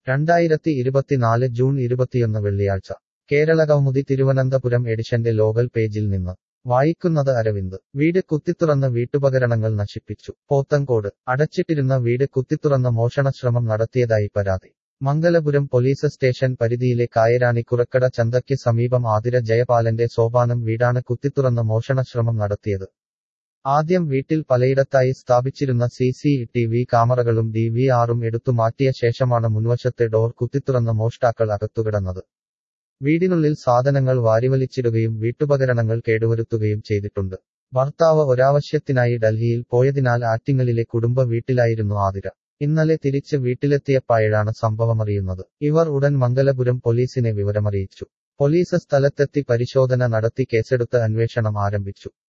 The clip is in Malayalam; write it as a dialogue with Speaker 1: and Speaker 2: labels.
Speaker 1: രണ്ടായിരത്തി ഇരുപത്തിനാല് ജൂൺ ഇരുപത്തിയൊന്ന് വെള്ളിയാഴ്ച കേരള കൗമുദി തിരുവനന്തപുരം എഡിഷന്റെ ലോകൽ പേജിൽ നിന്ന് വായിക്കുന്നത് അരവിന്ദ് വീട് കുത്തിത്തുറന്ന് വീട്ടുപകരണങ്ങൾ നശിപ്പിച്ചു പോത്തങ്കോട് അടച്ചിട്ടിരുന്ന വീട് കുത്തിത്തുറന്ന് മോഷണശ്രമം നടത്തിയതായി പരാതി മംഗലപുരം പോലീസ് സ്റ്റേഷൻ പരിധിയിലെ കായരാണി കുറക്കട ചന്തയ്ക്ക് സമീപം ആതിര ജയപാലന്റെ സോപാനം വീടാണ് കുത്തിത്തുറന്ന് മോഷണശ്രമം നടത്തിയത് ആദ്യം വീട്ടിൽ പലയിടത്തായി സ്ഥാപിച്ചിരുന്ന സി സി ടി വി ക്യാമറകളും ഡി വി ആറും എടുത്തു മാറ്റിയ ശേഷമാണ് മുൻവശത്തെ ഡോർ കുത്തിത്തുറന്ന് മോഷ്ടാക്കൾ അകത്തുകിടന്നത് വീടിനുള്ളിൽ സാധനങ്ങൾ വാരിവലിച്ചിടുകയും വീട്ടുപകരണങ്ങൾ കേടുവരുത്തുകയും ചെയ്തിട്ടുണ്ട് ഭർത്താവ് ഒരാവശ്യത്തിനായി ഡൽഹിയിൽ പോയതിനാൽ ആറ്റിങ്ങലിലെ കുടുംബ വീട്ടിലായിരുന്നു ആതിര ഇന്നലെ തിരിച്ച് വീട്ടിലെത്തിയപ്പോഴാണ് സംഭവമറിയുന്നത് ഇവർ ഉടൻ മംഗലപുരം പോലീസിനെ വിവരമറിയിച്ചു പോലീസ് സ്ഥലത്തെത്തി പരിശോധന നടത്തി കേസെടുത്ത് അന്വേഷണം ആരംഭിച്ചു